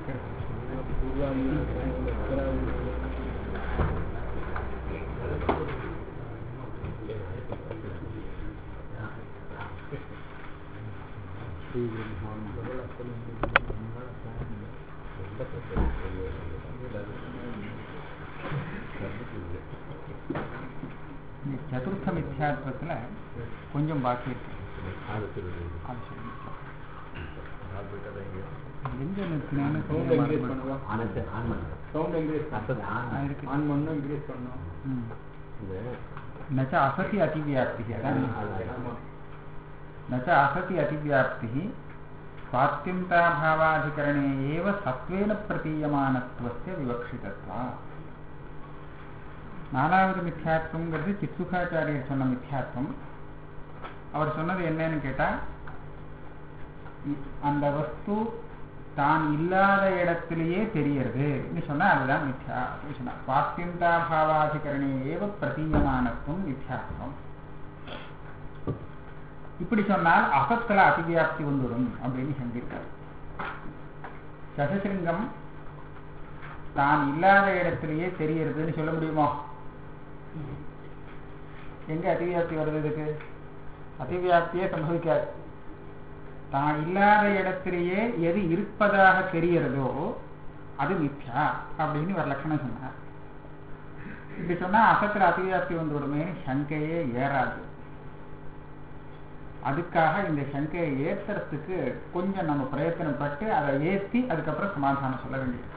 இந்த சதுர்த்த மித்யாத்வத்துல கொஞ்சம் பாக்கி இருக்கு அது சொல்லுங்க எங்க நிறுத்தினேன்னு சவுண்ட் கொஞ்சம் என்கரேஜ் மறந்து பண்ணுவோம் ஆனத்து ஆன் பண்ணுங்க சவுண்ட் என்கரேஜ் அசத் ஆன் ஆ, இருக்கு. ஆன் பண்ணணும் என்கரேஜ் பண்ணணும் ம். இது நச்ச அசதி அதிவியாப்தி அதான் ஆமா न च असति अतिव्याप्तिः स्वात्यन्ताभावाधिकरणे एव सत्त्वेन प्रतीयमानत्वस्य विवक्षितत्वात् நாலாவது மித்யாத்வங்கிறது சித்சுகாச்சாரியர் சொன்ன மித்யாத்வம் அவர் சொன்னது என்னன்னு கேட்டா இ- அந்த வஸ்து தான் இல்லாத இடத்திலேயே தெரியறது சொன்னா அதுதான் மித்யா அப்படின்னு சொன்னா சுவாத்தியந்தாபாவாதிகரணே ஏவ பிரதீயமானத்துவம் மித்யாத்வம் இப்படி சொன்னால் அசத்துல அதிவியாப்தி வந்துடும் அப்படின்னு சொல்லியிருக்கார் சசசிருங்கம் தான் இல்லாத இடத்திலேயே தெரியறதுன்னு சொல்ல முடியுமோ எங்க அதிவியாப்தி வருது இதுக்கு அதிவியாப்தியே சம்பவிக்காது தான் இல்லாத இடத்திலேயே எது இருப்பதாக தெரியறதோ அது மித்யா அப்படின்னு ஒரு லட்சணம் சொன்னார் இப்படி சொன்னா அசத்துல அதிவியாப்தி வந்துவிடுமேன்னு சங்கையே ஏறாது அதுக்காக இந்த சங்கையை ஏத்துறதுக்கு கொஞ்சம் நம்ம பிரயத்தனப்பட்டு அதை ஏத்தி அதுக்கப்புறம் சமாதானம் சொல்ல வேண்டியிருக்கு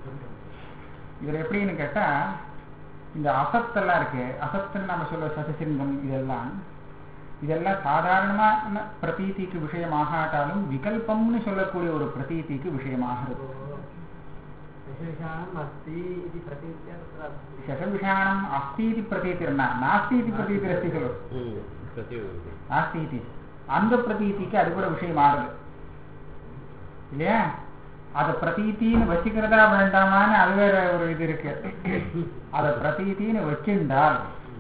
இதுல எப்படின்னு கேட்டா இந்த அசத்தெல்லாம் இருக்கு அசத்துன்னு நம்ம சொல்ல சசசிங்கம் இதெல்லாம் இதெல்லாம் சாதாரணமான பிரதீதிக்கு விஷயமாகாட்டாலும் விகல்பம்னு சொல்லக்கூடிய ஒரு பிரதீதிக்கு விஷயமாகிறது विशेषाणम् अस्ति इति प्रतीत्या तत्र अस्ति शशविषाणम् अस्ति इति प्रतीतिर्न नास्ति इति प्रतीतिरस्ति खलु பிரதியோகி நாஸ்தி இதி அந்த பிரதீதிக்கு அது கூட விஷயம் மாறுது இல்லையா அதை பிரதீத்தின்னு வச்சுக்கிறதா வேண்டாமான்னு அது வேற ஒரு இது இருக்கு அதை பிரதீத்தின்னு வச்சிருந்தால்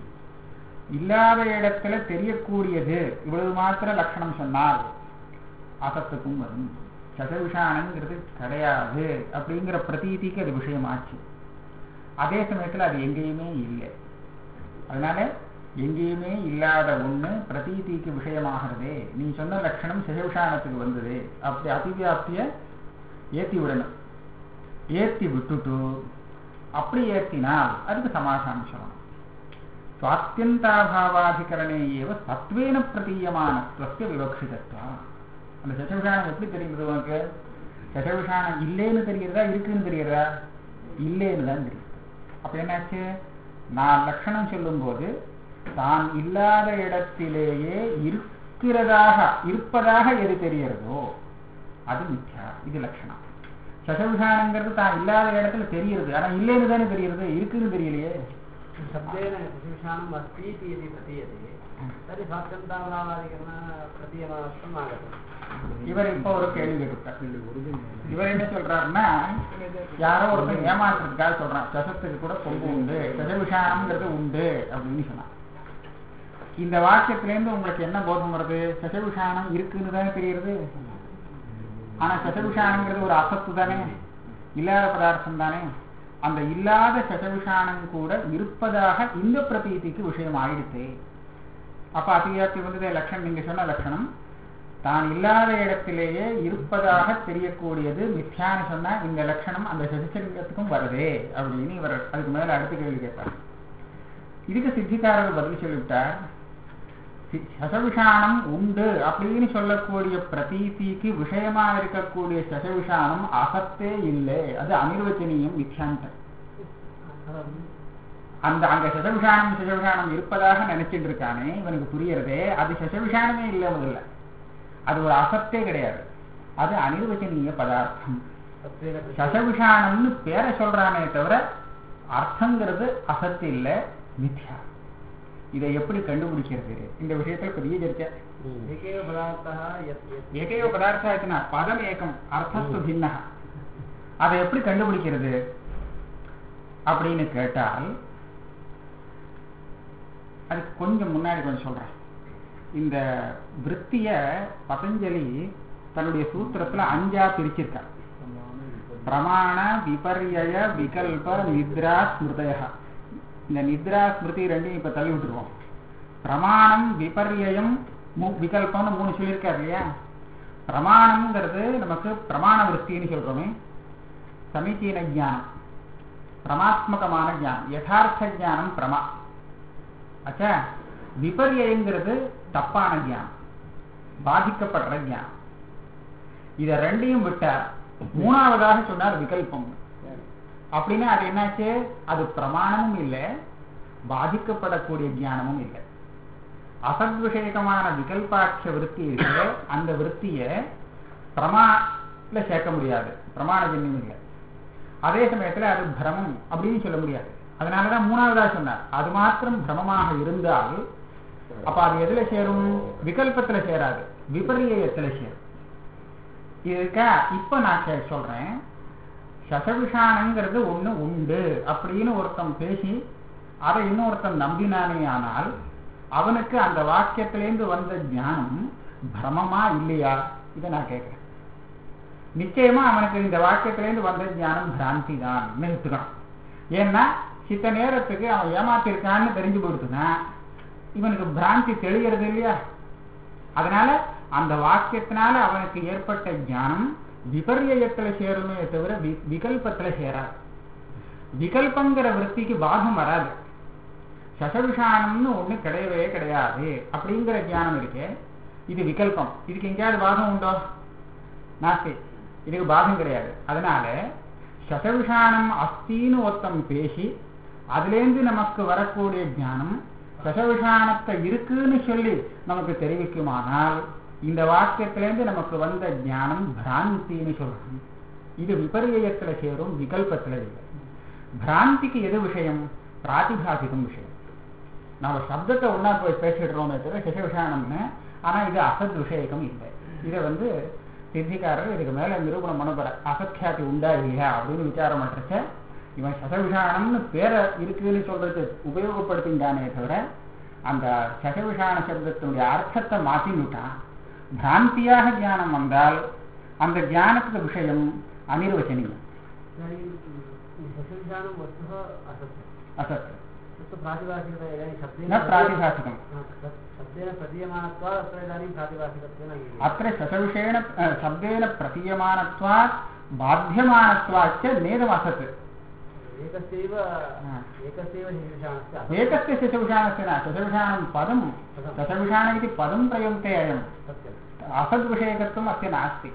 இல்லாத இடத்துல தெரியக்கூடியது இவ்வளவு மாத்திர லட்சணம் சொன்னால் அசத்துக்கும் வரும் சசவிஷானங்கிறது கிடையாது அப்படிங்கிற பிரதீதிக்கு அது விஷயமாச்சு அதே சமயத்துல அது எங்கேயுமே இல்லை அதனால எங்கேயுமே இல்லாத ஒண்ணு பிரதீதிக்கு விஷயமாகிறதே நீ சொன்ன லட்சணம் சிவவிஷானத்துக்கு வந்தது அப்படி அதிவியாப்திய ஏத்தி விடணும் ஏத்தி விட்டுட்டு அப்படி ஏத்தினால் அதுக்கு சமாதானம் சொல்லணும் சுவாத்தியந்தாபாவாதிகரணே ஏவ சத்வேன பிரதீயமானத்துவஸ்ய விவக்ஷிதத்வா அந்த சசவிஷானம் எப்படி தெரியுது உனக்கு சசவிஷானம் இல்லைன்னு தெரிகிறதா இருக்குன்னு தெரிகிறதா இல்லைன்னு தான் தெரியுது அப்ப என்னாச்சு நான் லட்சணம் சொல்லும்போது தான் இல்லாத இடத்திலேயே இருக்கிறதாக இருப்பதாக எது தெரிகிறதோ அது மித்யா இது லட்சணம் சசவிஷானங்கிறது தான் இல்லாத இடத்துல தெரியுது ஆனா இல்லைன்னு தானே தெரியுது இருக்குன்னு தெரியலையே शब्देन विशेषाणम् अस्ति इति यदि प्रतीयते तर्हि स्वात्यन्ताभावादिकरण प्रतीयमानत्वम् आगतम् இவர் இப்ப ஒரு கேள்வி கேட்டுட்டார் இவர் என்ன சொல்றாருன்னா யாரோ ஒருத்தன் ஏமாத்துறதுக்காக சொல்றான் சசத்துக்கு கூட கொம்பு உண்டு சசவிஷானம்ங்கிறது உண்டு அப்படின்னு சொன்னான் இந்த வாக்கியத்திலேருந்து உங்களுக்கு என்ன போதம் வருது சசவிஷானம் இருக்குன்னு தானே தெரியுது ஆனா சசவிஷானங்கிறது ஒரு அசத்து தானே இல்லாத பதார்த்தம் தானே அந்த இல்லாத சசவிஷானம் கூட இருப்பதாக இந்த பிரதீதிக்கு விஷயம் ஆயிடுச்சு அப்ப அதிவியாப்தி வந்து லட்சணம் நீங்க சொன்ன லட்சணம் தான் இல்லாத இடத்திலேயே இருப்பதாக தெரியக்கூடியது மித்யான்னு சொன்னா இந்த லட்சணம் அந்த சசிச்சலிங்கத்துக்கும் வருதே அப்படின்னு இவர் அதுக்கு மேல அடுத்த கேள்வி கேட்டார் இதுக்கு சித்திகாரர் பதில் சொல்லிவிட்டார் சி- சசவிஷானம் உண்டு அப்படின்னு சொல்லக்கூடிய பிரதீதிக்கு விஷயமா இருக்கக்கூடிய சசவிஷானம் அசத்தே இல்லை அது அனிர்வச்சனீயம் மித்யான்ட்ட அந்த அங்க சசவிஷானம் சசவிஷானம் இருப்பதாக நினைச்சிட்டு இருக்கானே இவனுக்கு புரியறதே அது சசவிஷானமே இல்லை முதல்ல அது ஒரு அசத்தே கிடையாது அது அனிர்வச்சனீய பதார்த்தம் तत्त्वेन சசவிஷானம்னு பேரை சொல்றானே தவிர அர்த்தங்கிறது அசத்து இல்ல மித்யா இதை எப்படி கண்டுபிடிக்கிறது இந்த விஷயத்துல பெரிய சர்ச்சை एकेव पदार्थः यत् यत् ஏகையோ பதார்த்தா இருக்குன்னா பதம் ஏகம் அர்த்தத்து பின்ன அதை எப்படி கண்டுபிடிக்கிறது அப்படின்னு கேட்டால் அதுக்கு கொஞ்சம் முன்னாடி கொஞ்சம் சொல்றேன் இந்த விற்த்திய பதஞ்சலி தன்னுடைய சூத்திரத்துல அஞ்சா பிரிச்சிருக்கார் பிரமாண விபர்யய விகல்ப நித்ரா ஸ்மிருதய இந்த நித்ரா ஸ்மிருதி ரெண்டையும் இப்ப தள்ளி விட்டுருவோம் பிரமாணம் விபர்யம் மு- விகல்பம்னு மூணு சொல்லியிருக்காரு இல்லையா பிரமாணம்ங்கிறது நமக்கு பிரமாண விற்த்தின்னு சொல்றோமே சமீச்சீன ஞானம் பிரமாத்மகமான ஞானம் யதார்த்த ஞானம் பிரமா ஆச்சா விபர்யங்கிறது தப்பான ஞானம் பாதிக்கப்படுற ஞானம் இத ரெண்டையும் விட்டார் மூணாவதாக சொன்னார் விகல்பம் அப்படின்னா அது என்னாச்சு அது பிரமாணமும் இல்லை பாதிக்கப்படக்கூடிய ஞானமும் இல்லை அசத் விஷயகமான விகல்பாட்ச விருத்தி இருக்கு அந்த விருத்திய பிரமால சேர்க்க முடியாது பிரமாண ஜன்யம் இல்லை அதே சமயத்துல அது பிரமம் அப்படின்னு சொல்ல முடியாது அதனாலதான் மூணாவதா சொன்னார் அது மாத்திரம் பிரமமாக இருந்தால் அப்ப அது எதுல சேரும் விகல்பத்துல சேராது விபரியத்துல சேரும் இதுக்கா இப்ப நான் கே- சொல்றேன் சசவிஷானங்கிறது ஒண்ணு உண்டு அப்படின்னு ஒருத்தன் பேசி அதை இன்னொருத்தன் நம்பினானே ஆனால் அவனுக்கு அந்த வாக்கியத்திலேருந்து வந்த ஞானம் பிரமமா இல்லையா இதை நான் கேட்கிறேன் நிச்சயமா அவனுக்கு இந்த வாக்கியத்திலேருந்து வந்த ஞானம் பிராந்தி தான் எடுத்துக்கணும் ஏன்னா சித்த நேரத்துக்கு அவன் ஏமாத்திருக்கான்னு தெரிஞ்சு போயிடுச்சுன்னா இவனுக்கு பிராந்தி தெளிகிறது இல்லையா அதனால அந்த வாக்கியத்தினால அவனுக்கு ஏற்பட்ட ஞானம் விபர்யத்துல சேருமே தவிர வி- விகல்பத்துல சேராது விகல்பங்கிற விற்பிக்கு பாகம் வராது சசவிஷானம்னு ஒண்ணு கிடையவே கிடையாது அப்படிங்கிற ஞானம் இருக்கே இது விகல்பம் இதுக்கு எங்கேயாவது பாகம் உண்டோ நாஸ்தி இதுக்கு பாகம் கிடையாது அதனால சசவிஷானம் அஸ்தின்னு ஒருத்தன் பேசி அதுலேருந்து நமக்கு வரக்கூடிய ஞானம் சசவிஷானத்தை இருக்குன்னு சொல்லி நமக்கு தெரிவிக்குமானால் இந்த வாக்கியத்திலேருந்து நமக்கு வந்த ஞானம் பிராந்தின்னு சொல்லணும் இது விபரியத்துல சேரும் விகல்பத்துல இல்லை பிராந்திக்கு எது விஷயம் பிராதிபாசிகம் விஷயம் நம்ம சப்தத்தை ஒண்ணா போய் பேசிடுறோமே தவிர சசவிஷானம்னு ஆனா இது அசத் விஷயகம் இல்லை இதை வந்து சித்திக்காரர் இதுக்கு மேல நிரூபணம் பண்ண போற அசத்யாதி உண்டா இல்லையா அப்படின்னு விசாரம் பண்றச்ச இவன் சசவிஷானம்னு பேரை இருக்குன்னு சொல்றது உபயோகப்படுத்திட்டானே தவிர அந்த சசவிஷான சப்தத்தினுடைய அர்த்தத்தை மாத்தினுட்டான் பிராந்தியாக ஞானம் வந்தால் அந்த ஞானத்துக்கு விஷயம் அனிர்வச்சனீயம் इदानीं सस्यविषाणं वस्तुः असत् அசத் तत्तु प्रातिभासिकता इदानीं शब्देन न प्रातिभासिकम् हा, तत् शब्देन प्रतीयमानत्वात् अत्र इदानीं प्रातिभासिकत्वेन अङ्गीक्रियते। अत्र शतविषयेण अ, शब्देन प्रतीयमानत्वात् बाध्यमानत्वाच्च नेदमसत् एकस्यैव हा। एकस्यैव शिशुषाणस्य असत् एकस्य शशविषाणस्य न शशविषाणं पदं शशविषाण इति पदं प्रयुङ्क्ते अयम् सत्यम् असद्विषयकत्वम् अस्य नास्ति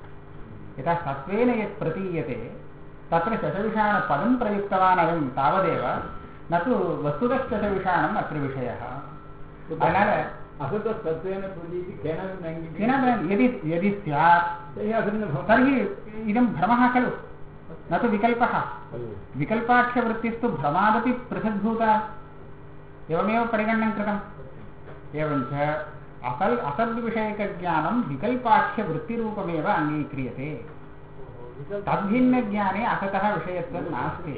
यथा सत्त्वेन यत् प्रतीयते तत्र शशविषाणपदं प्रयुक्तवान् अयं तावदेव न तु वस्तुतः शशविषाणम् अत्र विषयः அதனால असतस्तत्त्वेन प्रतीति केनापि न केन अङ्गीक्रियते। यदि यदि स्यात् तर्हि असन्न भवति। तर्हि इदं भ्रमः खलु न तु विकल्पः विकल्पाख्यवृत्तिस्तु भ्रमादपि पृथग्भूता एवमेव परिगणनं कृतम् एवञ्च असल् असद्विषयकज्ञानं विकल्पाख्यवृत्तिरूपमेव अङ्गीक्रियते தத்பின்னஜானே அசதः விஷயத்துவம் நாஸ்தி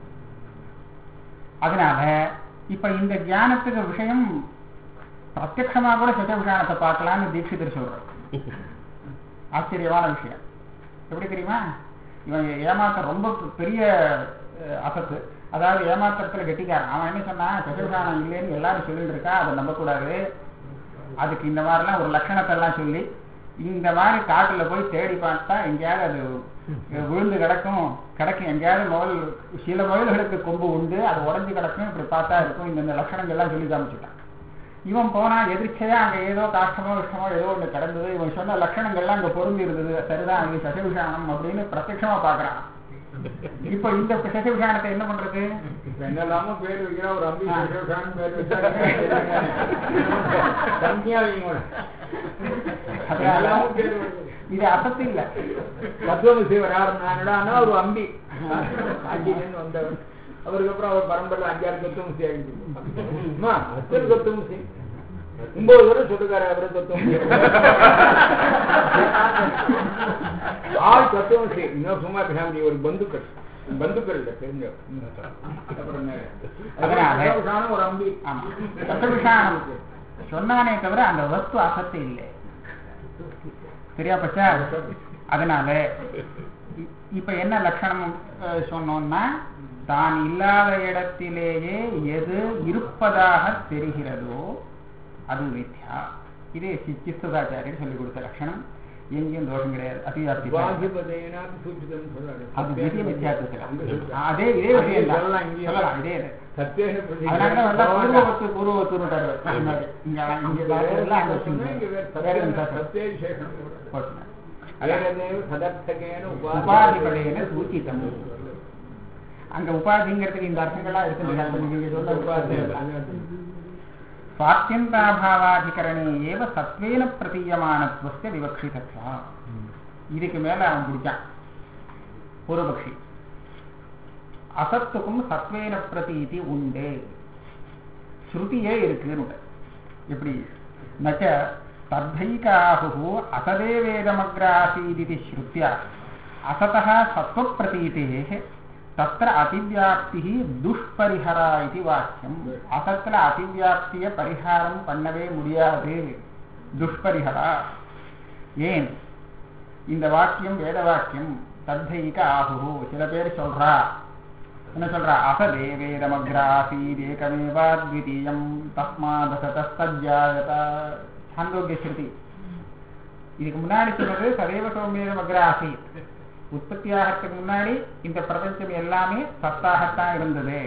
அதனால இப்ப இந்த ஞானத்துக்கு விஷயம் பிரத்யக்ஷமா கூட சச்சவிஷானத்தை பார்க்கலாம்னு தீட்சிதர் சொல்றார் ஆச்சரியமான விஷயம் எப்படி தெரியுமா இவன் ஏமாத்த ரொம்ப பெரிய அஹ், அசத்து அதாவது ஏமாத்திரத்துல கெட்டிக்காரன் அவன் என்ன சொன்னான் சச்சவிஷானம் இல்லைன்னு எல்லாரும் சொல்லிட்டு இருக்கா அதை நம்பக்கூடாது அதுக்கு இந்த மாதிரிலாம் ஒரு லட்சணத்தை எல்லாம் சொல்லி இந்த மாதிரி காட்டுல போய் தேடி பார்த்தா எங்கேயாவது அது விழுந்து கிடக்கும் கிடக்கும் எங்கேயாவது முதல் சில முயல்களுக்கு கொம்பு உண்டு அது உடைஞ்சு கிடக்கும் இப்படி பார்த்தா இருக்கும் இந்த இந்த லட்சணங்கள் எல்லாம் சொல்லி காமிச்சுட்டான் இவன் போனா எதிர்ச்சையா அங்க ஏதோ காஷ்டமோ விஷமோ ஏதோ ஒண்ணு கிடந்தது இவன் சொன்ன லட்சணங்கள்லாம் அங்க பொருந்தி இருந்தது சரிதான் இது சசவிஷானம் அப்படின்னு பிரத்யட்சமா பாக்குறான் இப்ப இந்த சசவிஷானத்தை என்ன பண்றது இப்ப என்னெல்லாமோ பேர் வைக்கிறா ஒரு அம்பி ஆ. சசிவகான்னு பேர் வச்சா சங்கியா வைங்க அதனால என்னெல்லாமோ பேர் வைக்கிறா. இது அசத்து இல்ல தத்துவமசி வராருனாடா ஒரு அம்பி காஞ்சிலேருந்து வந்தவர் அவருக்கு அப்புறம் அவர் பரம்பரையில் அஞ்சாறு தத்துவமசி ஆகிடுச்சு அத்தனை தத்துவமசி ஒன்பது வரை சொல்லுக்காரு அவரை தத்துவமசி ஆள் தத்துவமசி இன்னும் சும்மா பேசாம ஒரு பந்துக்கள் பந்துக்கள் இல்ல தெரிஞ்ச அப்புறம் என்ன? அதனால- தத்துவமசான ஒரு அம்பி ஆமா சசவிஷானம் சொன்னானே தவிர அந்த வஸ்து அசத்து இல்லை சரியா பச்சா அதனால இ- இப்ப என்ன லட்சணம் அஹ், சொன்னோம்னா தான் இல்லாத இடத்திலேயே எது இருப்பதாக தெரிகிறதோ அது மித்யா இது சி- சித்ததாச்சாரியர் சொல்லிக் கொடுத்த லட்சணம் எங்கேயும் தோஷம் கிடையாது அதிகாப்தி உபாதிபதேனாப்பி சூச்சிதம்னு சொல்றாரு. அது விதிய வித்தியாசத்துல அங்க சொல்றாரு. அதே இதே அங்கே விஷயம் தான். சொல்லலாம், இங்கேயும் சொல்லலாம் இதே இது. சத்தியேன பிரதிஜா. அதனாலதான் எல்லாம் போகலாம். பூர்வவத்து பூர்வவத்துன்னுட்டாரு முன்னாடி. இங்க இங்க பார்த்ததெல்லாம் அங்க சொன்னா இங்க வேற வச்சுங்க. வேற சத்திய- எதுவும் சாஸ்திரம். சத்திய விசேஷம் போடுறாரு. போட்டுங்க. வேறதேவ சதர்த்தகேன உபாதிபதேன சூச்சிதம் அங்க உபாதிங்கிறதுக்கு இந்த அர்த்தங்கள்லாம் இருக்கு நீங்க சொல்ல உபாதி சுவாத்தியந்தாபாவாதிகரணே ஏவ சத்வேன பிரதீயமானத்துவஸ்ய விவக்ஷிதத்வா இதுக்கு மேல அவன் பிடிச்சான் பூர்வபக்ஷி அசத்துக்கும் சத்வேன பிரதீதி உண்டு ஸ்ருதியே இருக்குன்னு எப்படி நச்ச தத்தைகாஹு அசதே வேதமக்ராசீதிதி ஸ்ருத்யா அசதः சத்வப்பிரதீதேः தத்திர அதிவியாப்தி துஷ்பரிஹரா இது வாக்கியம் அசத்துல அதிவியாப்திய பரிகாரம் பண்ணவே முடியாது துஷ்பரிஹரா ஏன் இந்த வாக்கியம் வேத வாக்கியம் தத்தைக ஆகுஹு சில பேர் சொல்றா என்ன சொல்றா அசதே வேதமக்ராசீத் ஏகமேவாத்விதீயம் தஸ்மாதசதஸ்தஜாயத சாந்தோக்கிய ஸ்ருதி இதுக்கு முன்னாடி சொன்னது சதேவ சௌமியம் அக்ராசீத் உற்பத்தி ஆகிறதுக்கு முன்னாடி இந்த பிரபஞ்சம் எல்லாமே சத்தாகத்தான் இருந்தது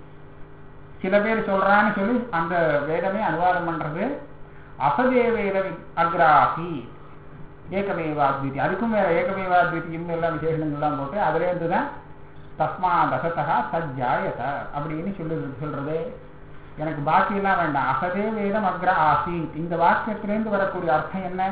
சில பேர் சொல்றான்னு சொல்லி அந்த வேதமே அனுவாதம் பண்றது அசதே வேத அக்ராசி ஏகமேவாத்விதி அதுக்கும் வேற ஏகமேவாத்விதியும் எல்லாம் விசேஷங்கள்லாம் போட்டு அதுல இருந்து தான் தஸ்மா தசதா சஜ்ஜாயத அப்படின்னு சொல்லி சொல்றது எனக்கு பாக்கியெல்லாம் வேண்டாம் அசதே வேதம் அக்ர ஆசீத் இந்த வாக்கியத்திலேருந்து வரக்கூடிய அர்த்தம் என்ன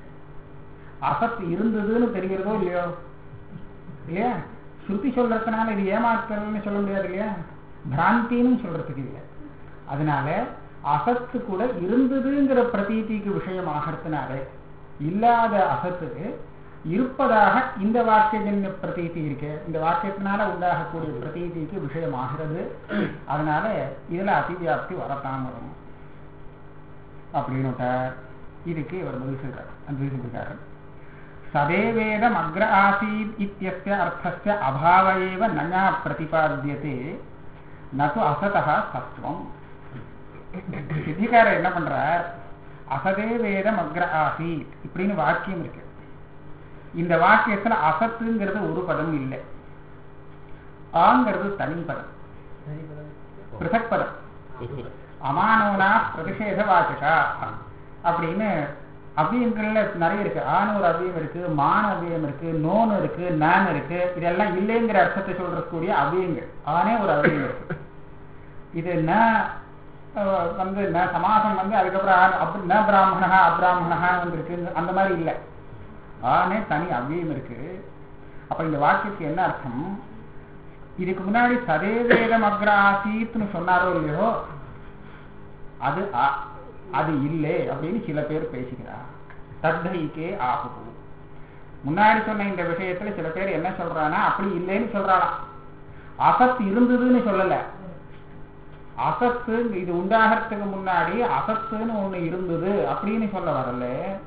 அசத் இருந்ததுன்னு தெரிகிறதோ இல்லையோ இல்லையா ஸ்ருதி சொல்றதுனால இது ஏமாற்றல்னு சொல்ல முடியாது இல்லையா பிராந்தின்னு சொல்றதுக்கு இல்லை அதனால அசத்து கூட இருந்ததுங்கிற பிரதீதிக்கு விஷயம் ஆகிறதுனால இல்லாத அசத்துக்கு இருப்பதாக இந்த வாக்கியஜன்ய பிரதீதி இருக்கு இந்த வாக்கியத்தினால உண்டாகக்கூடிய பிரதீதிக்கு விஷயம் ஆகிறது அதனால இதுல அதிவியாப்தி வரத்தான் வரும் அப்படின்னு இதுக்கு இவர் பதில் சொல்றார் பதில் சொல்லிருக்காரு சதேவேதம் அக்ர ஆசீத் இத்தியஸ்ய அர்த்தஸ்ய அபாவ ஏவ நயா பிரதிபாத்தியதே நது அசதா சத்வம் சித்திகாரர் என்ன பண்றார் அசதே வேதம் அக்ர ஆசீத் இப்படின்னு வாக்கியம் இருக்கு இந்த வாக்கியத்துல அசத்துங்கிறது ஒரு பதம் இல்லை ஆங்கிறது தனி பதம் பிருதக் பதம் அமானோனா பிரதிஷேத வாச்சகா அப்படின்னு அவ்வியங்கள்ல நிறைய இருக்கு ஆண் ஒரு அவ்வியம் இருக்கு மான அவ்வியம் இருக்கு நோன் இருக்கு நான் இருக்கு இதெல்லாம் இல்லைங்கிற அர்த்தத்தை சொல்றக்கூடிய அவ்வியங்கள் ஆனே ஒரு அவ்வியம் இருக்கு இது ந அஹ், வந்து ந சமாசம் வந்து அதுக்கப்புறம் ஆ- அப் ந பிராமணா அப்ராமணா வந்திருக்கு அந்த மாதிரி இல்லை ஆனே தனி அவ்வியம் இருக்கு அப்ப இந்த வாக்கியத்துக்கு என்ன அர்த்தம் இதுக்கு முன்னாடி சதேவேதம் அக்ர ஆசீத்னு சொன்னாரோ இல்லையோ அது அ- அது இல்லை அப்படின்னு சில பேர் பேசுகிறார் தத்தைக்கே ஆகு முன்னாடி சொன்ன இந்த விஷயத்துல சில பேர் என்ன சொல்றானா அப்படி இல்லைன்னு சொல்றாளாம் அசத் இருந்ததுன்னு சொல்லல அசத்து இது உண்டாகிறதுக்கு முன்னாடி அசத்துன்னு ஒண்ணு இருந்தது அப்படின்னு சொல்ல வரல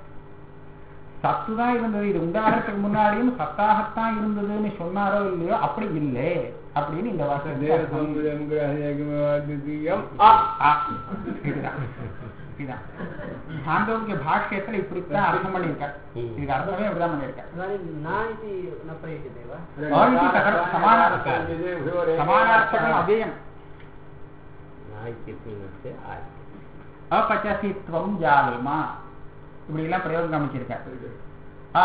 சத்து தான் இருந்தது இது உண்டாகிறதுக்கு முன்னாடியும் சத்தாகத்தான் இருந்ததுன்னு சொன்னாரோ இல்லையோ அப்படி இல்லை அப்படின்னு இந்த தேவ வாசம் சமுதாயம் கிரகேகமேவாத்விதீயம் ஆ, ஆ. இதுதான் இதுதான் சாந்தோக்கிய பாஷ்யத்துல இப்படித்தான் அர்த்தம் பண்ணியிருக்கார் இதுக்கு அர்த்தமே இப்படிதான் பண்ணியிருக்கார் इदानीं न इति न प्रयुज्यते वा ஆ, இது சகல- சமானார்த்தம். சமானார்த்தகம் அவ்யயம் அபச்சசித்வம் ஜாலிமா இப்படி எல்லாம் பிரயோகம் காமிச்சிருக்காரு ஆ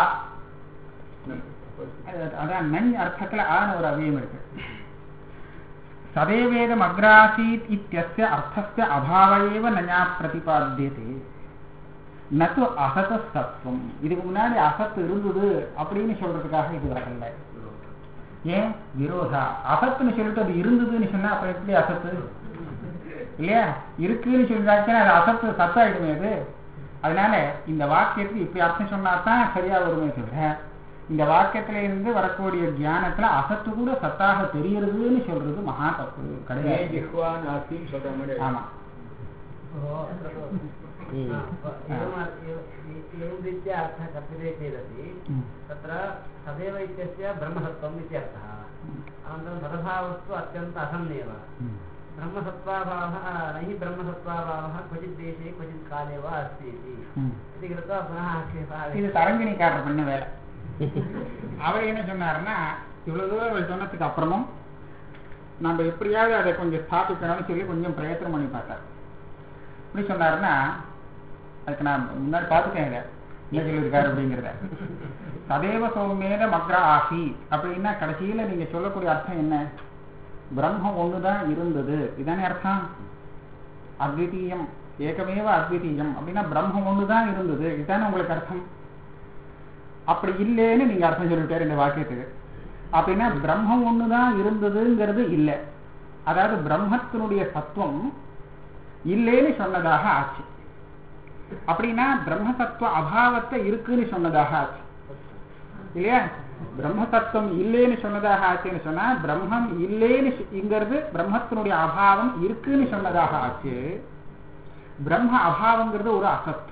அது- அதான் நன் அர்த்தத்துல ஆன ஒரு அவ்வியம் இருக்கு சதேவேதம் அக்ராசீத் இத்தியஸ்ய அர்த்தஸ்ய அபாவ ஏவ நயா பிரதிபாத்தியதே நது அசத சத்துவம் இதுக்கு முன்னாடி அசத்து இருந்தது அப்படின்னு சொல்றதுக்காக இது வரல ஏன் விரோதா அசத்துன்னு சொல்லிட்டு அது இருந்ததுன்னு சொன்னா அப்புறம் எப்படி அசத்து இல்லையா இருக்குன்னு சொல்லிட்டாச்சுன்னா அது அசத்து சத்தாயிடுமே அது அதனால இந்த வாக்கியத்துக்கு இப்படி அர்த்தம் சொன்னா தான் சரியா வருமே தவிர இந்த வாக்கியத்துல இருந்து வரக்கூடிய ஞானத்துல அசத்து கூட சத்தாக தெரியறதுன்னு சொல்றது மகா தப்பு கிடையாது ஜிஹ்வா நாஸ்தின்னு சொல்ற மாதிரி ஆமா ओ, अत्र तु एवं रीत्या अर्थः कथ्यते चेदपि ம். तत्र तदेव इत्यस्य ब्रह्मसत्त्वम् इत्यर्थः अनन्तरं तदभावस्तु अत्यन्त असन्नेव ம். ब्रह्मसत्त्वाभावः न हि ब्रह्मसत्त्वाभावः क्वचित् देशे क्वचित् काले वा अस्ति इति ம். इति कृत्वा पुनः आक्षेपः இது தரங்கிணிக்காரர் பண்ண வேலை அவர் என்ன சொன்னாருன்னா இவ்வளவு தூரம் இவர் சொன்னதுக்கு அப்புறமும் நம்ம எப்படியாவது அதை கொஞ்சம் ஸ்தாபிக்கணும்னு சொல்லி கொஞ்சம் பிரயத்தனம் பண்ணி பார்த்தார் எப்படி சொன்னாருன்னா அதுக்கு நான் முன்னாடி பார்த்துட்டேன் இதை என்ன சொல்லியிருக்காரு அப்படிங்கிறத சதேவ சௌமேத மக்ர ஆசி அப்படின்னா கடைசியில நீங்க சொல்லக்கூடிய அர்த்தம் என்ன பிரம்மம் ஒண்ணுதான் இருந்தது இதானே அர்த்தம் அத்விதீயம் ஏகமேவ அத்விதீயம் அப்படின்னா பிரம்மம் ஒண்ணுதான் இருந்தது இதுதானே உங்களுக்கு அர்த்தம் அப்படி இல்லைன்னு நீங்க அர்த்தம் சொல்லிட்டாரு இந்த வாக்கியத்துக்கு அப்படின்னா பிரம்மம் ஒண்ணுதான் இருந்ததுங்கிறது இல்லை அதாவது பிரம்மத்தினுடைய சத்துவம் இல்லைன்னு சொன்னதாக ஆச்சு அப்படின்னா பிரம்ம தத்துவ அபாவத்தை இருக்குன்னு சொன்னதாக ஆச்சு இல்லையா பிரம்ம தத்துவம் இல்லைன்னு சொன்னதாக ஆச்சுன்னு சொன்னா பிரம்மம் இல்லைன்னு இங்கிறது பிரம்மத்தினுடைய அபாவம் இருக்குன்னு சொன்னதாக ஆச்சு பிரம்ம அபாவங்கிறது ஒரு அசத்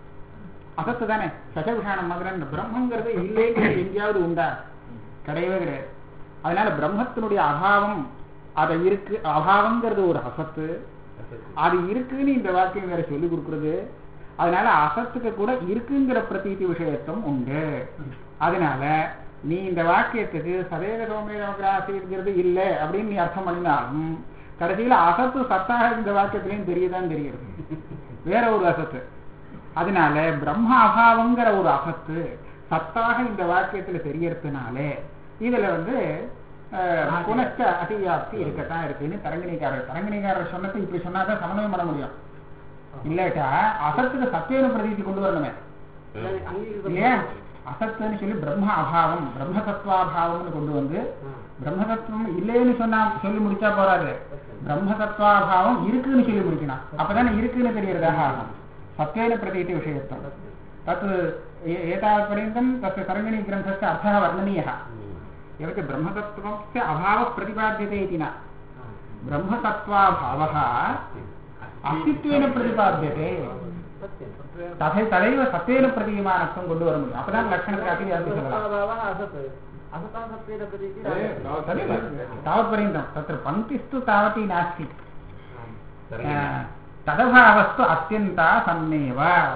அசத்து தானே சசவிஷானம் மதுரன் பிரம்மங்கிறது இல்லைன்னு எங்கேயாவது உண்டா கிடையவே கிடையாது அதனால பிரம்மத்தினுடைய அபாவம் அதை இருக்கு அபாவங்கிறது ஒரு அசத்து அது இருக்குன்னு இந்த வாக்கியம் வேற சொல்லி கொடுக்கிறது அதனால அசத்துக்கு கூட இருக்குங்கிற பிரதீதி விஷயத்துவம் உண்டு அதனால நீ இந்த வாக்கியத்துக்கு சதேக சோமேதமகிராசிங்கிறது இல்லை அப்படின்னு நீ அர்த்தம் பண்ணினாலும் கடைசியில அசத்து சத்தாக இந்த வாக்கியத்திலையும் தெரியதான் தெரியுது வேற ஒரு அசத்து அதனால பிரம்ம அபாவங்கிற ஒரு அசத்து சத்தாக இந்த வாக்கியத்துல தெரியறதுனாலே இதுல வந்து அஹ், புனச்ச அதிவியாப்தி இருக்கத்தான் இருக்குன்னு தரங்கிணிக்காரர் தரங்கிணிக்காரர் சொன்னது இப்படி சொன்னாதான் சமன்வயம் பண்ண முடியும் இல்லாட்டா அசத்துக்கு சத்தியன பிரதீதி கொண்டு வரணுமே இல்லையா அசத்துன்னு சொல்லி பிரம்ம அபாவம் பிரம்ம தத்துவாபாவம்னு கொண்டு வந்து பிரம்ம தத்துவம் இல்லைன்னு சொன்னா சொல்லி முடிச்சா போறாது பிரம்ம தத்துவாபாவம் இருக்குன்னு சொல்லி முடிக்கணும் அப்பதானே இருக்குன்னு தெரியறதாக ஆகும் சத்வேன பிரதீதி விஷயத்துவம் தத் ए- एतावत्पर्यन्तं तस्य तरङ्गिणी ग्रन्थस्य अर्थः वर्णनीयः एवञ्च ब्रह्मतत्त्वस्य अभावः प्रतिपाद्यते इति न ब्रह्मतत्त्वाभावः अस्तित्वेन प्रतिपाद्यते तथै तदैव सत्त्वेन प्रतीयमानत्वं கொண்டு வர முடியும் அப்பதான் லட்சணத்துக்கு அதிகாரம் சொல்லலாம் सत्त्वाभावः असत् असतां सत्त्वेन प्रतीति तदेव तावत्पर्यन्तं तत्र पङ्क्तिस्तु तावती नास्ति अ, तदभावस्तु अत्यन्ता सन्नेव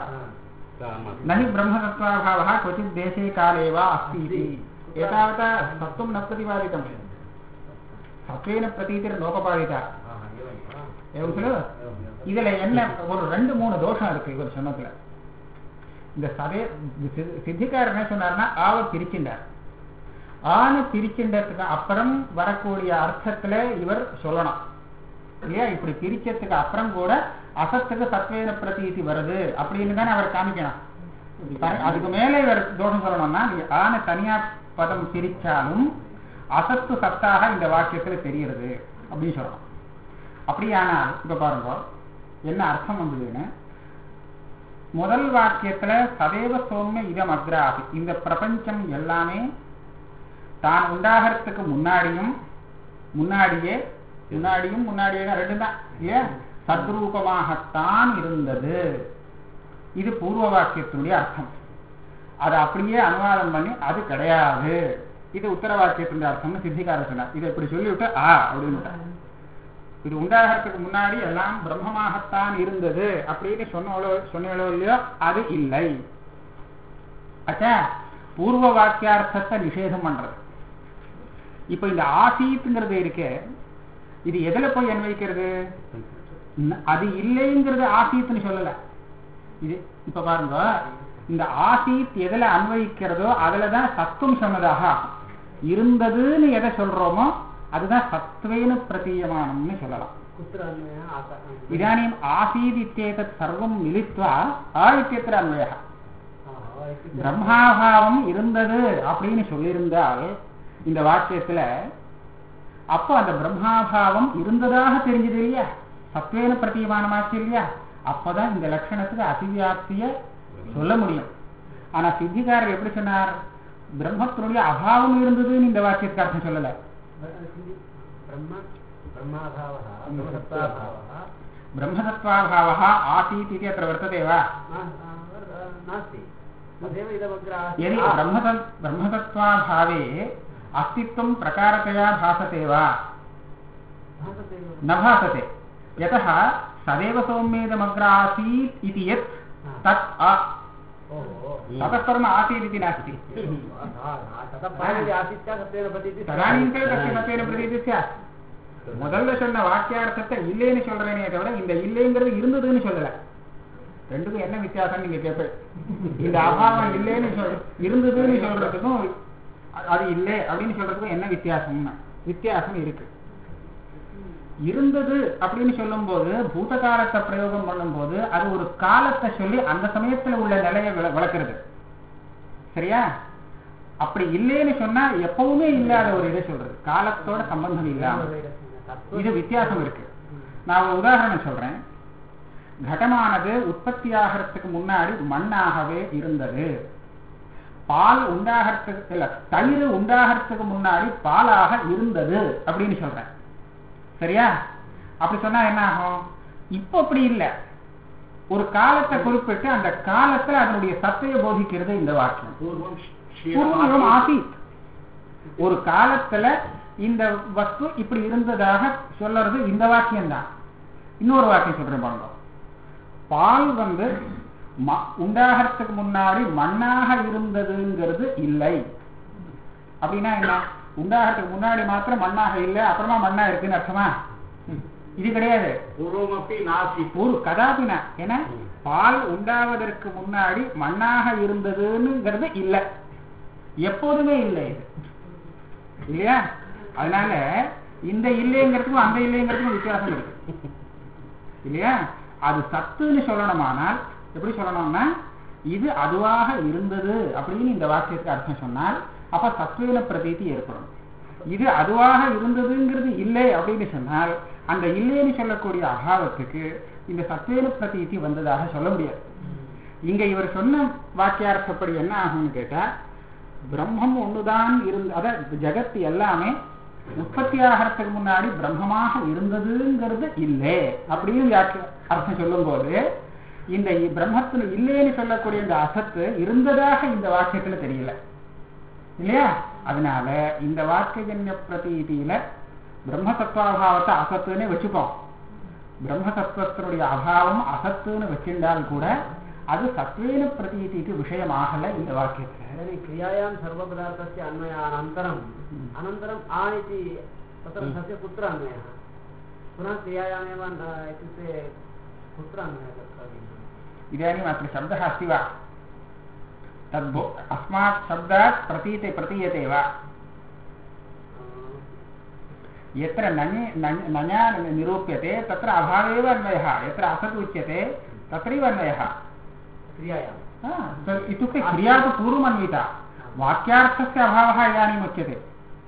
न हि ब्रह्मतत्त्वाभावः क्वचित् देशे काले वा अस्ति इति एतावता सत्त्वं न प्रतिपादितं सत्त्वेन प्रतीतिर्नोपपादिता एवं खलु இதுல என்ன ஒரு ரெண்டு மூணு தோஷம் இருக்கு இவர் சொன்னதுல இந்த சதே சி- சித்திக்காரர் என்ன சொன்னார்னா ஆவ பிரிச்சின்றார் ஆணு பிரிச்சின்றதுக்கு அப்புறம் வரக்கூடிய அர்த்தத்துல இவர் சொல்லணும் இல்லையா இப்படி பிரிச்சதுக்கு அப்புறம் கூட அசத்துக்கு சத்வேன பிரதீதி வருது அப்படின்னு தானே அவர் காமிக்கணும் த- அதுக்கு மேலே இவர் தோஷம் சொல்லணும்னா நீ ஆன தனியா பதம் பிரிச்சாலும் அசத்து சத்தாக இந்த வாக்கியத்துல தெரிகிறது அப்படின்னு சொல்லணும் அப்படியானால் இப்ப பாருங்க என்ன அர்த்தம் வந்ததுன்னு முதல் வாக்கியத்துல சதேவ சோம்ய இதம் அக்ராசி இந்த பிரபஞ்சம் எல்லாமே தான் உண்டாகிறதுக்கு முன்னாடியும் முன்னாடியே முன்னாடியும் முன்னாடியே ரெண்டு தான் இல்லையா சத்ரூபமாகத்தான் இருந்தது இது பூர்வ வாக்கியத்தினுடைய அர்த்தம் அதை அப்படியே அனுவாதம் பண்ணி அது கிடையாது இது உத்தர வாக்கியத்தினுடைய அர்த்தம்னு சித்திகார சொன்னார் இதை இப்படி சொல்லிவிட்டு ஆ அப்படின்னு இது உண்டாகிறதுக்கு முன்னாடி எல்லாம் பிரம்மமாகத்தான் இருந்தது அப்படின்னு சொன்னவளோ சொன்னவளோ இல்லையோ அது இல்லை அச்சா பூர்வ வாக்கியார்த்தத்தை நிஷேதம் பண்றது இப்ப இந்த ஆசீத்துங்கிறது இருக்கு இது எதுல போய் அன்வைக்கிறது ந- அது இல்லைங்கிறது ஆசீத்துன்னு சொல்லல இது இப்ப பாருங்க இந்த ஆசீத் எதுல அன்வயிக்கிறதோ அதுலதான் சத்துவம் சொன்னதாக ஆகும். இருந்ததுன்னு எதை சொல்றோமோ அதுதான் சத்வேன பிரதீயமானம்னு சொல்லலாம் कुत्र अन्वयः आस- இதாनीம் ஆசீத் இत्येतत् சர்வம் மிலித்வா ஆ இत्यत्र அன்வயः ஆஹா, इत्युक्ते பிரம்மாபாவம் இருந்தது அப்படின்னு சொல்லியிருந்தால் இந்த வாக்கியத்துல அப்போ அந்த பிரம்மாபாவம் இருந்ததாக தெரிஞ்சது இல்லையா சத்வேன பிரதீயமானமாச்சு இல்லையா அப்பதான் இந்த லட்சணத்துக்கு அதிவியாப்திய சொல்ல முடியும் ஆனா சித்திகாரர் எப்படி சொன்னார் பிரம்மத்தினுடைய அபாவம் இருந்ததுன்னு இந்த வாக்கியத்துக்கு அர்த்தம் சொல்லல ब्रह्म ब्रह्माभावः ब्रह्मसत्ताभावः ब्रह्मसत्त्वाभावः आसीत् इति अत्र वर्तते वा ना- नास्ति तदेव इदमग्र आसीत्। यदि आ, ब्रह्मतत् ब्रह्मतत्त्वाभावे अस्तित्वं प्रकारतया भासते वा भासते एव। न भासते यतः सदैव सौम्येदमग्र आसीत् इति यत् तत् अ ओहो ततः परम् आसीत् इति नास्ति ततः परं यदि आसीत् चेत् सत्येन प्रतीतिः ததானீம் கல் தस्य சத்தியன பிரதீதி சாத் முதல்ல சொன்ன வாக்கியார்த்தத்தை இல்லைன்னு சொல்றேனே தவிர இந்த இல்லைங்கிறது இருந்ததுன்னு சொல்லல ரெண்டுக்கும் என்ன வித்தியாசம் நீங்க கேட்பேன் இந்த அபாவம் இல்லைன்னு சொல் இருந்ததுன்னு சொல்றதுக்கும் அ- அது இல்லை அப்படின்னு சொல்றதுக்கும் என்ன வித்தியாசம்னா வித்தியாசம் இருக்கு இருந்தது அப்படின்னு சொல்லும்போது பூத காலத்தை பிரயோகம் பண்ணும்போது அது ஒரு காலத்தை சொல்லி அந்த சமயத்துல உள்ள நிலையை விள- விளக்குறது சரியா அப்படி இல்லைன்னு சொன்னா எப்பவுமே இல்லாத ஒரு இதை சொல்றது காலத்தோட சம்பந்தம் இல்லாம இது வித்தியாசம் இருக்கு நான் ஒரு உதாரணம் சொல்றேன் கடமானது உற்பத்தி ஆகிறதுக்கு முன்னாடி மண்ணாகவே இருந்தது பால் உண்டாகிறதுக்கு இல்ல தயிர் உண்டாகிறதுக்கு முன்னாடி பாலாக இருந்தது அப்படின்னு சொல்றேன் சரியா அப்படி சொன்னா என்ன ஆகும் இப்போ அப்படி இல்லை ஒரு காலத்தை குறிப்பிட்டு அந்த காலத்துல அதனுடைய சத்தையை போதிக்கிறது இந்த வாக்கியம் பூர்வம் பூர்வம் ஆசீத் ஒரு காலத்துல இந்த வஸ்து இப்படி இருந்ததாக சொல்றது இந்த வாக்கியம் தான் இன்னொரு வாக்கியம் சொல்றேன் பாருங்க பால் வந்து ம- உண்டாகிறதுக்கு முன்னாடி மண்ணாக இருந்ததுங்கிறது இல்லை அப்படின்னா என்ன உண்டாகிறதுக்கு முன்னாடி மாத்திரம் மண்ணாக இல்லை அப்புறமா மண்ணா இருக்குன்னு அர்த்தமா இது கிடையாது பூர்வமப்பி நாசி ஒரு கதாபினா ஏன்னா பால் உண்டாவதற்கு முன்னாடி மண்ணாக இருந்ததுங்கிறது இல்லை எப்போதுமே இல்லை இது இல்லையா அதனால இந்த இல்லைங்கிறதுக்கும் அந்த இல்லைங்கிறதுக்கும் வித்தியாசம் இருக்கு இல்லையா அது சத்துன்னு சொல்லணுமானால் எப்படி சொல்லணும்னா இது அதுவாக இருந்தது அப்படின்னு இந்த வாக்கியத்துக்கு அர்த்தம் சொன்னால் அப்ப சத்துவன பிரதீதி ஏற்படும் இது அதுவாக இருந்ததுங்கிறது இல்லை அப்படின்னு சொன்னால் அந்த இல்லைன்னு சொல்லக்கூடிய அபாவத்துக்கு இந்த சத்துவன பிரதீதி வந்ததாக சொல்ல முடியாது இங்க இவர் சொன்ன வாக்கியார்த்தப்படி என்ன ஆகும்னு கேட்டா பிரம்மம் ஒண்ணுதான் இருந்து அதாவது ஜெகத் எல்லாமே உற்பத்தி ஆகிறதுக்கு முன்னாடி பிரம்மமாக இருந்ததுங்கிறது இல்லை அப்படின்னு வியாக்கிய அர்த்தம் சொல்லும்போது இந்த இ- பிரம்மத்துல இல்லைன்னு சொல்லக்கூடிய இந்த அசத்து இருந்ததாக இந்த வாக்கியத்துல தெரியல இல்லையா அதனால இந்த வாக்கியஜன்ய பிரதீதியில பிரம்மசத்வாபாவத்தை அசத்துன்னு வச்சுப்போம் பிரம்மசத்வத்தினுடைய அபாவம் அசத்துன்னு வச்சிருந்தால் கூட அது சத்வேன பிரதீதிக்கு விஷயமாகல இந்த வாக்கியத்துல तर्हि क्रियायां सर्वपदार्थस्य अन्वयानन्तरम् अनन्तरम् आ इति तत्र तस्य कुत्र अन्वयः पुनः क्रियायामेव न- इत्युक्ते कुत्र अन्वयः कर्तव्यः इदानीम् अत्र शब्दः अस्ति वा तद्भो अस्मात् शब्दात् प्रतीते प्रतीयते वा यत्र नञि नञ्- नञा निरूप्यते तत्र अभावेव अन्वयः यत्र असत् उच्यते तत्रैव अन्वयः क्रियायां हा, तत् इत्युक्ते क्रिया तु पूर्वमन्विता वाक्यार्थस्य अभावः इदानीम् उच्यते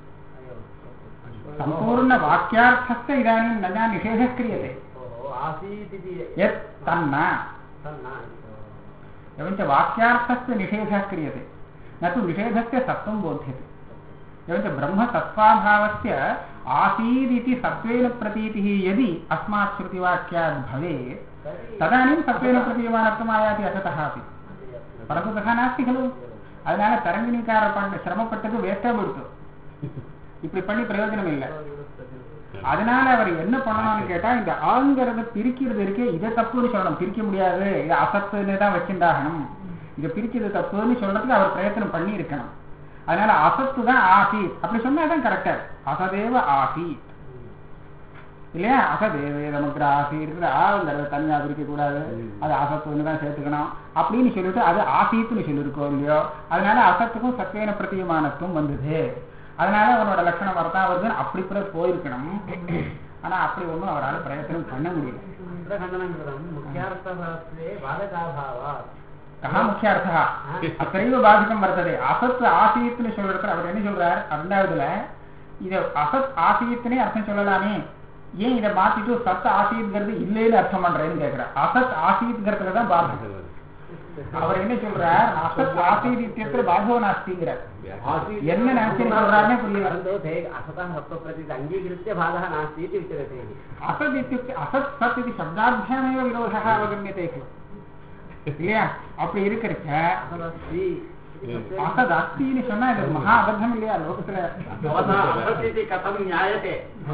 सम्पूर्णवाक्यार्थस्य इदानीं नञा निषेधः क्रियते ओहो आसीत् इति यत् तन्न तन्न एवञ्च वाक्यार्थस्य निषेधः क्रियते न तु निषेधस्य सत्त्वं बोध्यते एवञ्च ब्रह्मसत्त्वाभावस्य आसीदिति सत्त्वेन प्रतीतिः यदि अस्मात् श्रुतिवाक्यात् भवेत् तदानीं सत्त्वेन प्रतीयमानत्वम् आयाति असतः अपि परन्तु तथा नास्ति खलु அதனால தரங்கிணிக்கார பண்ண சிரமப்பட்டது வேஸ்டா போயிடுத்து இப்படி பண்ணி பிரயோஜனம் இல்லை அதனால அவர் என்ன பண்ணணும்னு கேட்டா இந்த ஆங்கிறத பிரிக்கிறது இருக்கே இதை தப்புன்னு சொல்லணும் பிரிக்க முடியாது இது அசத்துன்னு தான் வச்சுண்டாகணும் இதை பிரிக்கிறது தப்புன்னு சொல்றதுக்கு அவர் பிரயத்தனம் பண்ணி இருக்கணும் அதனால அசத்து தான் ஆசி அப்படி சொன்னாதான் கரெக்டா அசதேவ ஆசி இல்லையா அசதேவே நமக்கு ஆசி இருக்கிற ஆங்கிறத தனியாக பிரிக்க கூடாது அது அசத்துன்னு தான் சேர்த்துக்கணும் அப்படின்னு சொல்லிட்டு அது ஆசீத்துன்னு சொல்லியிருக்கோம் இல்லையோ அதனால அசத்துக்கும் சத்வேன பிரத்தியமானத்துவம் வந்தது அதனால அவனோட லட்சணம் வரதான் வருதுன்னு அப்படி கூட போயிருக்கணும் ஆனா அப்படி ஒண்ணும் அவரால் பிரயத்தனம் பண்ண முடியல तत्र खण्डनं कृतं मुख्यार्थशास्त्रे बाधकाभावात् கஹா முக்கிய அர்த்தா அத்தனைவ பாதிக்கம் வருத்தது அசத் ஆசியத்துன்னு சொல்றதுல அவர் என்ன சொல்றார் ரெண்டாவதுல இத அசத் ஆசியத்துனே அர்த்தம் சொல்லலாமே ஏன் இதை மாத்திட்டு சத் ஆசியத்துங்கிறது இல்லைன்னு அர்த்தம் பண்றேன்னு கேட்கிறார் அசத் ஆசியத்துங்கிறதுல தான் பாதகம் அவர் என்ன சொல்றார் அசத் ஆசீதித்தியத்துல பாதோ நாஸ்திங்கிறார் என்ன நினைச்சுன்னு சொல்றாருன்னே புரியல परन्तु ते असतः सत्त्वप्रति अङ्गीकृत्य भागः नास्ति इति उच्यते அசத் இத்தியுக்தி அசத் சத் இது சப்தாபியாமேவ விரோதः அவகமியते खलु இல்லையா அப்படி இருக்கிறச்ச असदस्ति इति सत्त्वे- அசத் அஸ்தின்னு சொன்னா இது மகா அபத்தம் இல்லையா லோகத்துல भवतः असत् इति कथं ज्ञायते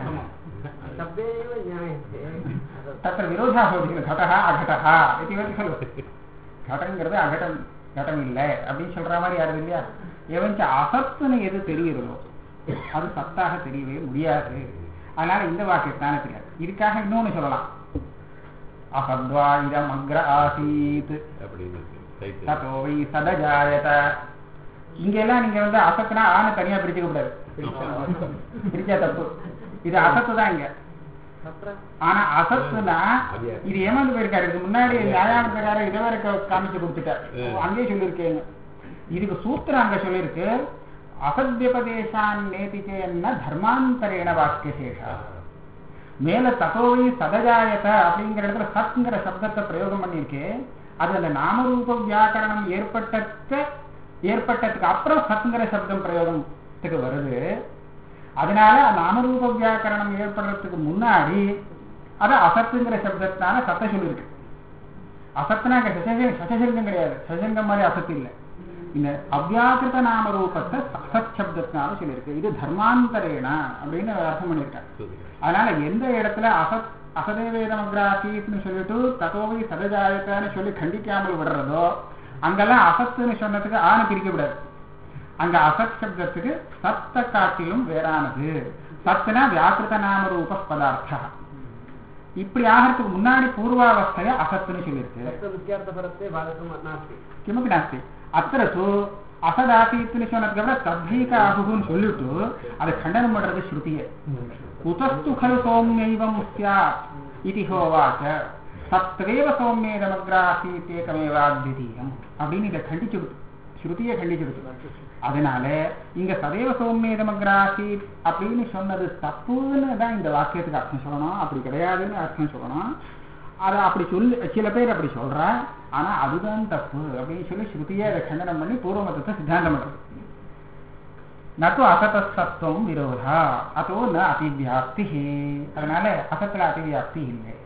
शब्दे एव ज्ञायते असत् तत्र विरोधः भवति खलु घटः अघटः इति वदति खलु घटங்கிறது அகட்டம் கட்டம் இல்லை அப்படின்னு சொல்ற மாதிரி யாரும் இல்லையா எவன்ச்ச அசத்துன்னு எது தெரியுறதோ அது சத்தாக தெரியவே முடியாது அதனால இந்த வாக்கியத்தானே தெரியாது இதுக்காக இன்னொன்னு சொல்லலாம் அசத்வா இதம் அக்ர ஆசீத் அப்படின்னு இருக்கு. ரைட்டு. தத்தோ வை சதஜாயத இங்க எல்லாம் நீங்க வந்து அசத்துனா ஆணை தனியா பிரிச்சுக்க கூடாது பிரிச்சா தப்பு இது அசத்து தான் இங்க तत्र ஆனா அசத்துனா இது ஏமாந்து போயிருக்காரு இதுக்கு முன்னாடி நியாயான பிரகாரம் இதை வேற கா- காமிச்சு கொடுத்துட்டார் ம். அங்கேயே சொல்லியிருக்கேங்க இதுக்கு சூத்திரம் அங்க சொல்லியிருக்கு அசத்யபதேசான் நேதிச்சேன்னா தர்மாந்தரேண வாக்கிய சேஷா மேல ததோவை சதஜாயத அப்படிங்கிற இடத்துல சத்ங்கிற சப்தத்தை பிரயோகம் பண்ணியிருக்கு அது அந்த நாமரூப வியாக்கரணம் ஏற்பட்ட ஏற்பட்டதுக்கு அப்புறம் சத்ங்கிற சப்தம் பிரயோகத்துக்கு வருது அதனால நாமரூப வியாக்கரணம் ஏற்படுறதுக்கு முன்னாடி அது அசத்துங்கிற சப்தத்தினால சத்த சொல்லியிருக்கு அசத்துனா அங்க சசங்க- சசசங்கம் கிடையாது சசங்கம் மாதிரி அசத்து இல்லை இந்த அவ்யாக்கிருத நாமரூபத்தை அசத் சப்தத்தினால சொல்லியிருக்கு இது தர்மாந்தரேன அப்படின்னு அர்த்தம் பண்ணியிருக்காங்க சரி. அதனால எந்த இடத்துல அசத் அசதேவேதமக்ராசீத்னு சொல்லிட்டு தத்தோவை சதஜாயத்தான்னு சொல்லி கண்டிக்காமல் விடுறதோ அங்கெல்லாம் அசத்துன்னு சொன்னதுக்கு ஆணை பிரிக்க கூடாது அங்க அசத் சப்தத்துக்கு சத்த காட்டிலும் வேறானது சத்துனா வியாக்கிருத நாம ரூப பதார்த்தா இப்படி ஆகிறதுக்கு முன்னாடி பூர்வாவஸ்தைய அசத்துன்னு சொல்லியிருக்கு तत्त्वविद्यार्थपरत्वे भागत्वं नास्ति கிமப்பி நாஸ்தி அத்திர தூ அசதாசீத்னு சொன்னதுக்கு அப்புறம் தத்வீக ஆகுன்னு சொல்லிட்டு அதை கண்டனம் பண்றது ஸ்ருதியே குதஸ்து खलु சௌமியைவம் ஸ்யாத் இதி ஹோவாச்ச சத்வேவ சௌமியேதமக்ராசீத் ஏகமேவாத்விதீயம் அப்படின்னு இதை கண்டிச்சு கொடுத்து ஸ்ருதியை கண்டிச்சு கொடுத்து அதனால இங்க சதேவ சௌமியேதமக்ராசீத் அப்படின்னு சொன்னது தப்புன்னு தான் இந்த வாக்கியத்துக்கு அர்த்தம் சொல்லணும் அப்படி கிடையாதுன்னு அர்த்தம் சொல்லணும் அதை அப்படி சொல்லி சில பேர் அப்படி சொல்றா ஆனா அதுதான் தப்பு அப்படின்னு சொல்லி ஸ்ருதியை அதை கண்டனம் பண்ணி பூர்வமதத்தை சித்தாந்தம் பண்றது நட்டு அசதசத்துவம் விரோதா அதோ ந அதிவியாப்தி அதனால அசத்துல அதிவியாப்தி இல்லை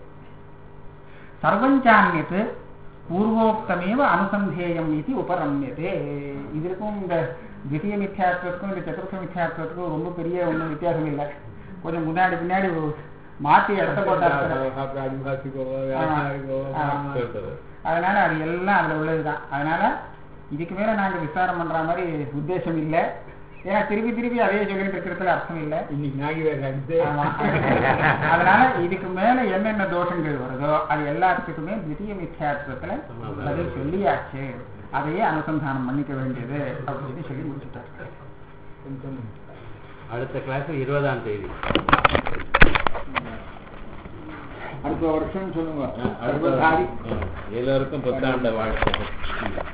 சர்வஞ்சான்யத்து பூர்வோக்தமேவ அனுசந்தேயம் இது உபரம்யதே இதற்கும் இந்த தித்திய மித்யாத்துவத்துக்கும் இந்த சதுர்த்த மித்யாத்துவத்துக்கும் ரொம்ப பெரிய ஒன்றும் வித்தியாசம் இல்லை கொஞ்சம் முன்னாடி பின்னாடி மாத்தி இடத்த போட்டாரு அதனால அது எல்லாம் அதுல உள்ளதுதான் அதனால இதுக்கு மேல நாங்க விசாரம் பண்ற மாதிரி உத்தேசம் இல்லை ஏன்னா திருப்பி திருப்பி அதே சொல்லிட்டு இருக்கிறதுல அர்த்தம் இல்லை இன்னைக்கு நாகி வேற அடிச்சு ஆமா. அதனால இதுக்கு மேல என்னென்ன தோஷங்கள் வருதோ அது எல்லாத்துக்குமே தித்திய மித்யாத்துவத்துல பதில் சொல்லியாச்சு அதையே அனுசந்தானம் பண்ணிக்க வேண்டியது அப்படின்னு சொல்லி முடிச்சுட்டாரு கொஞ்சம் அடுத்த கிளாஸ் இருபதாம் தேதி அடுத்த வருஷம் சொல்லுங்க அடுத்த சர்வதாரி ஆ, எல்லோருக்கும் புத்தாண்டு வாழ்த்துக்கள்